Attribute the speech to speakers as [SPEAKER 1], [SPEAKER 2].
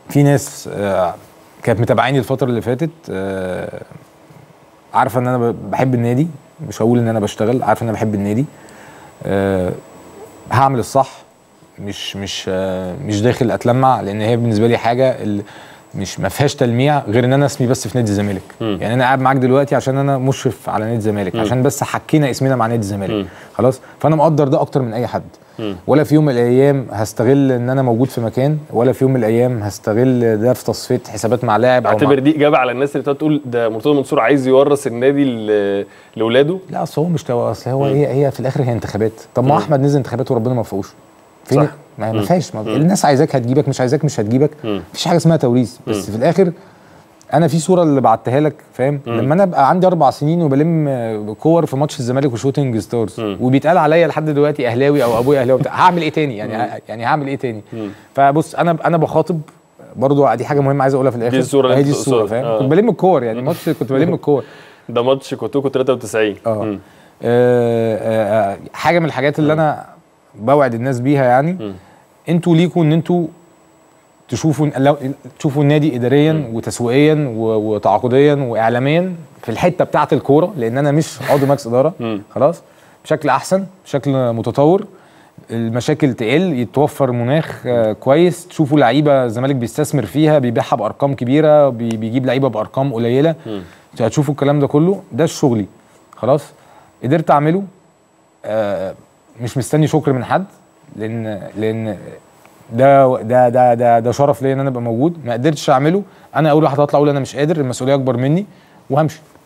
[SPEAKER 1] في ناس آه، كانت متابعاني الفتره اللي فاتت آه، عارفه ان انا ب- بحب النادي مش هقول ان انا بشتغل عارفه ان انا بحب النادي آه، هعمل الصح مش مش آه، مش داخل اتلمع لان هي بالنسبه لي حاجه ال- مش ما فيهاش تلميع غير ان انا اسمي بس في نادي الزمالك يعني انا قاعد معاك دلوقتي عشان انا مشرف على نادي الزمالك عشان بس حكينا اسمنا مع نادي الزمالك خلاص فانا مقدر ده اكتر من اي حد ولا في يوم من الايام هستغل ان انا موجود في مكان ولا في يوم من الايام هستغل ده في تصفيه حسابات مع لاعب او مع
[SPEAKER 2] اعتبر دي اجابه على الناس اللي بتقعد تقول ده مرتضى منصور عايز يورث النادي ل- لاولاده
[SPEAKER 1] لا اصل هو مش تو... اصل هو هي هي في الاخر هي انتخابات طب ما هو احمد نزل انتخابات وربنا ما وفقوش فين
[SPEAKER 2] صح.
[SPEAKER 1] ما ما فيهاش ما... الناس عايزاك هتجيبك مش عايزاك مش هتجيبك مفيش حاجه اسمها توريث بس في الاخر انا في صوره اللي بعتها لك فاهم لما انا ابقى عندي اربع سنين وبلم آه، كور في ماتش الزمالك وشوتنج ستارز وبيتقال عليا لحد دلوقتي اهلاوي او ابويا اهلاوي بتاع هعمل ايه تاني يعني يعني هعمل ايه تاني فبص انا انا بخاطب برضو دي حاجه مهمه عايز اقولها في الاخر
[SPEAKER 2] الصورة اللي
[SPEAKER 1] هي
[SPEAKER 2] انت
[SPEAKER 1] دي الصوره
[SPEAKER 2] تقصدها.
[SPEAKER 1] فاهم
[SPEAKER 2] آه.
[SPEAKER 1] كنت بلم الكور يعني ماتش كنت بلم الكور
[SPEAKER 2] ده ماتش كوتوكو 93
[SPEAKER 1] اه
[SPEAKER 2] مم.
[SPEAKER 1] آه، آه، حاجه من الحاجات اللي انا بوعد الناس بيها يعني انتوا ليكوا ان انتوا تشوفوا لو تشوفوا النادي اداريا وتسويقيا و- وتعاقديا واعلاميا في الحته بتاعه الكوره لان انا مش عضو مجلس اداره خلاص بشكل احسن بشكل متطور المشاكل تقل يتوفر مناخ آه، كويس تشوفوا لعيبه الزمالك بيستثمر فيها بيبيعها بارقام كبيره بي- بيجيب لعيبه بارقام قليله هتشوفوا الكلام ده كله ده شغلي خلاص قدرت اعمله آه، مش مستني شكر من حد لان لان ده ده ده ده, ده شرف ليا ان انا ابقى موجود ما قدرتش اعمله انا اول واحد هطلع اقول انا مش قادر المسؤوليه اكبر مني وهمشي